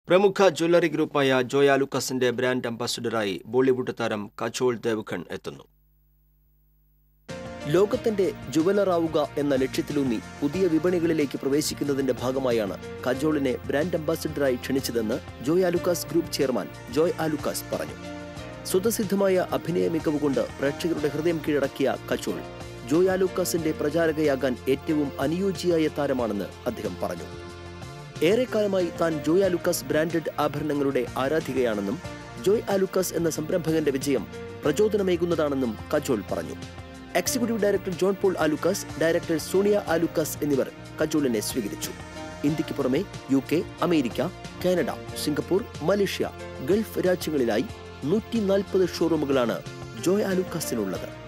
പ്രമുഖ ജ്വല്ലറി ഗ്രൂപ്പായ ജോയ ലൂക്കസിന്റെ ബ്രാൻഡ് അംബാസിഡറായി ബോളിവുഡ് താരം കജോൾ ദേവ്ഖൺ എത്തുന്നു ലോകത്തിന്റെ ജുവലറാവുക എന്ന ലക്ഷ്യത്തിലൂന്നി പുതിയ വിപണികളിലേക്ക് പ്രവേശിക്കുന്നതിന്റെ ഭാഗമായാണ് കജോളിനെ ബ്രാൻഡ് അംബാസിഡറായി ക്ഷണിച്ചതെന്ന് ജോയ് ആലുക്കാസ് ഗ്രൂപ്പ് ചെയർമാൻ ജോയ് ആലുക്കാസ് പറഞ്ഞു സ്വതസിദ്ധമായ അഭിനയ മികവ് കൊണ്ട് പ്രേക്ഷകരുടെ ഹൃദയം കീഴടക്കിയ കജോൾ ജോയ് ആലുക്കാസിന്റെ പ്രചാരകയാകാൻ ഏറ്റവും അനുയോജ്യയായ താരമാണെന്ന് അദ്ദേഹം പറഞ്ഞു ഏറെക്കാലമായി താൻ ജോയ് ആലുക്കാസ് ബ്രാൻഡഡ് ആഭരണങ്ങളുടെ ആരാധികയാണെന്നും ജോയ് ആലുക്കാസ് എന്ന സംരംഭകന്റെ വിജയം പ്രചോദനമേകുന്നതാണെന്നും കജോൾ പറഞ്ഞു executive director John Paul Alukkas director Sonia Alukkas എന്നിവർ കജോളിനെ സ്വീകരിച്ചു ഇന്ത്യക്ക് പുറമെ U K America Canada Singapore Malaysia Gulf രാജ്യങ്ങളിലായി നൂറ്റി നാൽപ്പത് ഷോറൂമുകളാണ് ജോയ് ആലുക്കാസിനുള്ളത്